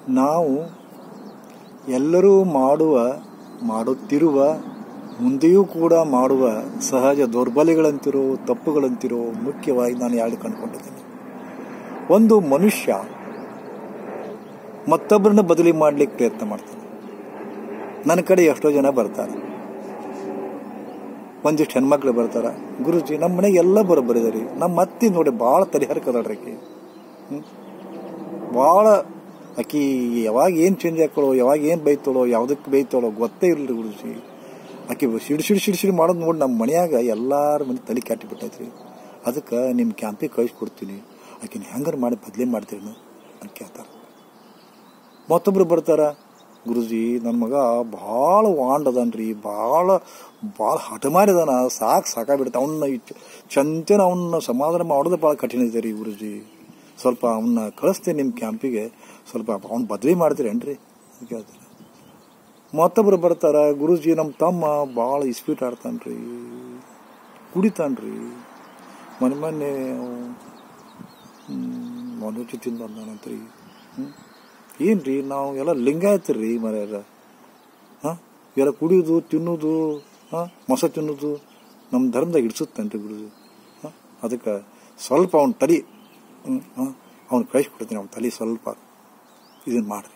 ನಾವು ಎಲ್ಲರೂ ಮಾಡುವ ಮಾಡುತ್ತಿರುವ ಮುಂದೆಯೂ ಕೂಡ ಮಾಡುವ ಸಹಜ ದೌರ್ಬಲ್ಯಗಳಂತಿರೋ ತಪ್ಪುಗಳಂತಿರೋ ಮುಖ್ಯವಾಗಿ ನಾನು ಎರಡು ಕಂಡುಕೊಂಡಿದ್ದೀನಿ ಒಂದು ಮನುಷ್ಯ ಮತ್ತೊಬ್ಬರನ್ನ ಬದಲಿ ಮಾಡ್ಲಿಕ್ಕೆ ಪ್ರಯತ್ನ ಮಾಡ್ತಾನೆ ನನ್ನ ಕಡೆ ಎಷ್ಟೋ ಜನ ಬರ್ತಾರೆ ಒಂದಿಷ್ಟು ಹೆಣ್ಮಕ್ಳು ಬರ್ತಾರ ಗುರುಜಿ ನಮ್ಮ ಮನೆಗೆ ಎಲ್ಲ ಬರೋಬ್ಬರಿದಾರಿ ನಮ್ಮ ಅತ್ತಿ ನೋಡಿ ಭಾಳ ತಲೆಹರಕದಾಳ್ರಿ ಆಕಿ ಹ್ಮ್ ಭಾಳ ಆಕಿ ಯಾವಾಗ ಏನು ಚೇಂಜ್ ಹಾಕೊಳ್ಳೋ ಯಾವಾಗ ಏನು ಬೈತಾಳೋ ಯಾವುದಕ್ಕೆ ಬೈತಾಳೋ ಗೊತ್ತೇ ಇರಲಿ ಗುರುಜಿ ಆಕಿ ಸಿಡಿ ಸಿಡಿ ಸಿಡಿ ಸಿಡಿ ಮಾಡೋದು ನೋಡಿ ನಮ್ಮ ಮನ್ಯಾಗ ಎಲ್ಲಾರ ಮನೆ ತಲೆ ಕೆಟ್ಟಿ ಬಿಟ್ಟೈತ್ರಿ ಅದಕ್ಕೆ ನಿಮ್ಮ ಕ್ಯಾಂಪಿಗೆ ಕಳಿಸ್ಕೊಡ್ತೀನಿ ಆಕಿನ ಹೆಂಗಾರು ಮಾಡಿ ಬದಲಿ ಮಾಡ್ತೀರಿ ಅಂತ ಕೇಳ್ತಾರೆ ಮತ್ತೊಬ್ರು ಬರ್ತಾರ ಗುರುಜಿ ನನ್ನ ಮಗ ಭಾಳ ವಾಂಡ್ ಅದಾನ್ರಿ ಭಾಳ ಭಾಳ ಹಠಮಾರಿದಾನ ಸಾಕು ಸಾಕಾಗ್ಬಿಡುತ್ತೆ ಅವನ್ನ ಚಂಚನ ಅವನ್ನ ಸಮಾಧಾನ ಮಾಡೋದು ಭಾಳ ಕಠಿಣ ಇದೆ ರೀ ಗುರುಜಿ ಸ್ವಲ್ಪ ಅವನ್ನ ಕಳಿಸ್ತೇನೆ ನಿಮ್ಮ ಕ್ಯಾಂಪಿಗೆ ಸ್ವಲ್ಪ ಅವ್ನ ಬದಲಿ ಮಾಡ್ತೀರೇನ್ರಿ ಅಂತ ಕೇಳ್ತಾರೆ ಮತ್ತೊಬ್ರು ಬರ್ತಾರ ಗುರುಜಿ ನಮ್ಮ ತಮ್ಮ ಭಾಳ ಇಸ್ಪೀಟ್ ಆಡ್ತಾನ್ರಿ ಕುಡಿತಾನ್ರಿ ಮೊನ್ನೆ ಮೊನ್ನೆ ಮನೋಜಿ ತಿಂದು ಬಂದಾನಂತ್ರಿ ಹ್ಞೂ ಏನ್ರಿ ನಾವು ಎಲ್ಲ ಲಿಂಗಾಯತ್ರಿ ಮರ್ಯಾರ ಹಾಂ ಇವೆಲ್ಲ ಕುಡಿಯೋದು ತಿನ್ನೋದು ಹಾಂ ಮೊಸ ತಿನ್ನೋದು ನಮ್ಮ ಧರ್ಮದಾಗ ಹಿಡ್ಸುತ್ತೇನ್ರಿ ಗುರುಜಿ ಹಾಂ ಅದಕ್ಕೆ ಸ್ವಲ್ಪ ಅವ್ನ ತಲೆ ಹಾಂ ಅವ್ನು ಕಳಿಸ್ಕೊಡ್ತೀನಿ ಅವ್ನ ತಲೆ ಸ್ವಲ್ಪ ಇದನ್ನು ಮಾಡ್ರಿ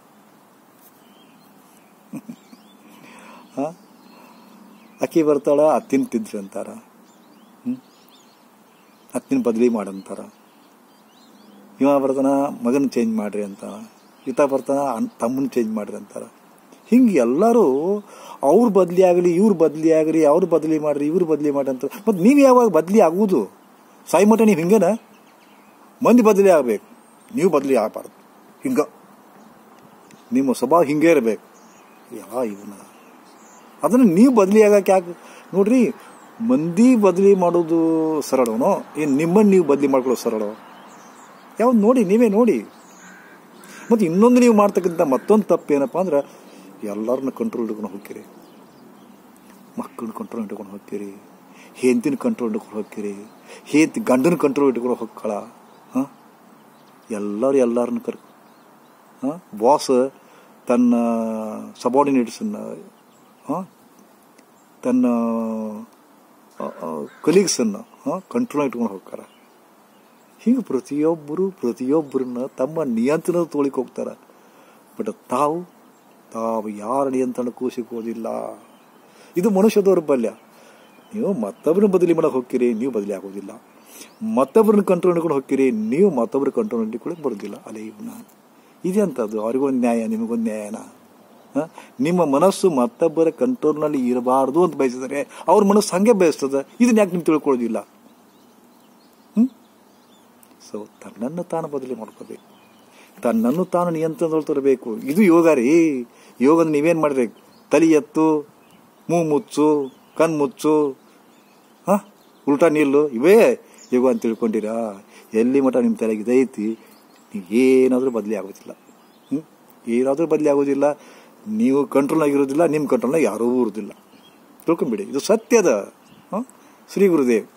ಹಾಂ ಅಕ್ಕಿ ಬರ್ತಾಳ ಅತ್ತಿನ ತಿದ್ರಿ ಅಂತಾರ ಹ್ಞೂ ಅತ್ತಿನ ಬದಲಿ ಮಾಡಂತಾರ ಇವ ಬರ್ತಾನ ಮಗನ ಚೇಂಜ್ ಮಾಡ್ರಿ ಅಂತ ಈತ ಬರ್ತಾನ ತಮ್ಮನ ಚೇಂಜ್ ಮಾಡ್ರಿ ಅಂತಾರ ಹಿಂಗೆ ಎಲ್ಲರೂ ಅವ್ರ ಬದಲಿ ಆಗಲಿ ಇವ್ರ ಬದಲಿ ಆಗಲಿ ಅವ್ರ ಬದಲಿ ಮಾಡ್ರಿ ಇವ್ರ ಬದಲಿ ಮಾಡ್ರಿ ಅಂತ ಮತ್ತೆ ನೀವು ಯಾವಾಗ ಬದಲಿ ಆಗುವುದು ಸಾಯಿ ಮಠ ನೀವು ಹಿಂಗೇನ ಮಂದಿ ಬದಲಿ ಆಗ್ಬೇಕು ನೀವು ಬದಲಿ ಆಗಬಾರ್ದು ಹಿಂಗ ನಿಮ್ಮ ಸ್ವಭಾವ ಹಿಂಗೆ ಇರಬೇಕು ಯಾ ಇವನ ಅದನ್ನು ನೀವು ಬದಲಿ ಆಗಕ್ಕೆ ಯಾಕೆ ನೋಡ್ರಿ ಮಂದಿ ಬದಲಿ ಮಾಡೋದು ಸರಳನೋ ಏನು ನಿಮ್ಮನ್ನು ನೀವು ಬದಲಿ ಮಾಡ್ಕೊಳ್ಳೋ ಸರಳ ಯಾವ್ದು ನೋಡಿ ನೀವೇ ನೋಡಿ ಮತ್ತು ಇನ್ನೊಂದು ನೀವು ಮಾಡ್ತಕ್ಕಂಥ ಮತ್ತೊಂದು ತಪ್ಪು ಏನಪ್ಪ ಅಂದ್ರೆ ಎಲ್ಲರನ್ನ ಕಂಟ್ರೋಲ್ ಇಟ್ಕೊಂಡು ಹೋಗ್ತೀರಿ ಮಕ್ಕಳನ್ನ ಕಂಟ್ರೋಲ್ ಇಟ್ಕೊಂಡು ಹೋಗ್ತೀರಿ ಹೆಂತಿನ ಕಂಟ್ರೋಲ್ ಇಟ್ಕೊಂಡು ಹೋಗ್ತೀರಿ ಹೆಂತಿ ಗಂಡನ ಕಂಟ್ರೋಲ್ ಇಟ್ಕೊಂಡು ಹೋಗ್ಕಳ ಹಾಂ ಎಲ್ಲರೂ ಎಲ್ಲರನ್ನ ಕರ್ ಹಾಂ ಬಾಸ್ ತನ್ನ ಸಬಾರ್ಡಿನೇಟ್ಸನ್ನ ಹಾಂ ತನ್ನ ಕಲೀಗ್ಸನ್ನು ಹಾಂ ಕಂಟ್ರೋಲ್ ಇಟ್ಕೊಂಡು ಹೋಗ್ತಾರೆ ಹೀಗೆ ಪ್ರತಿಯೊಬ್ಬರು ಪ್ರತಿಯೊಬ್ಬರನ್ನ ತಮ್ಮ ನಿಯಂತ್ರಣ ತೊಳಿಕ್ ಹೋಗ್ತಾರ ಬಟ್ ತಾವು ತಾವು ಯಾರ ನಿಯಂತ್ರಣಕ್ಕೂ ಸಿಗೋದಿಲ್ಲ ಇದು ಮನುಷ್ಯ ದೌರ್ಬಲ್ಯ ನೀವು ಮತ್ತೊಬ್ಬರನ್ನ ಬದಲಿ ಮಾಡಕ್ಕೆ ಹೋಗ್ತೀರಿ ನೀವು ಬದಲಿ ಆಗೋದಿಲ್ಲ ಮತ್ತೊಬ್ಬರನ್ನ ಕಂಟ್ರೋಲ್ ಹಿಡ್ಕೊಂಡು ಹೋಗ್ತೀರಿ ನೀವು ಮತ್ತೊಬ್ಬರ ಕಂಟ್ರೋಲ್ ಹಿಡ್ಕೊಳ್ಳೋಕೆ ಬರೋದಿಲ್ಲ ಅಲ್ಲೇ ಇವನ್ನ ಇದೆಂಥದ್ದು ಅವ್ರಿಗೊಂದು ನ್ಯಾಯ ನಿಮಗೊಂದು ನ್ಯಾಯನ ನಿಮ್ಮ ಮನಸ್ಸು ಮತ್ತೊಬ್ಬರ ಕಂಟ್ರೋಲ್ನಲ್ಲಿ ಇರಬಾರ್ದು ಅಂತ ಬಯಸಿದರೆ ಅವ್ರ ಮನಸ್ಸು ಹಂಗೆ ಬಯಸ್ತದೆ ಇದನ್ನ ಯಾಕೆ ನೀವು ತಿಳ್ಕೊಳ್ಳೋದಿಲ್ಲ ಸೊ ತನ್ನನ್ನು ತಾನು ಬದಲಿ ಮಾಡ್ಕೋಬೇಕು ತನ್ನನ್ನು ತಾನು ನಿಯಂತ್ರಣದಲ್ಲಿ ತರಬೇಕು ಇದು ಯೋಗ ರೀ ಯೋಗದ ನೀವೇನು ಮಾಡ್ಬೇಕು ತಲೆ ಎತ್ತು ಮೂ ಮುಚ್ಚು ಕಣ್ ಮುಚ್ಚು ಹಾ ಉಲ್ಟಾ ನಿಲ್ಲು ಇವೇ ಯೋಗ ಅಂತ ತಿಳ್ಕೊಂಡಿರಾ ಎಲ್ಲಿ ಮಠ ನಿಮ್ಮ ತಲೆಗೆ ಇದೈತಿ ನೀವು ಏನಾದರೂ ಬದಲಿ ಆಗೋದಿಲ್ಲ ಹ್ಞೂ ಏನಾದರೂ ಬದಲಿ ಆಗೋದಿಲ್ಲ ನೀವು ಕಂಟ್ರೋಲ್ನಾಗ ಇರೋದಿಲ್ಲ ನಿಮ್ಮ ಕಂಟ್ರೋಲ್ನಾಗ ಯಾರೂ ಇರೋದಿಲ್ಲ ತಿಳ್ಕೊಂಬಿಡಿ ಇದು ಸತ್ಯದ ಹಾಂ ಶ್ರೀ ಗುರುದೇವ್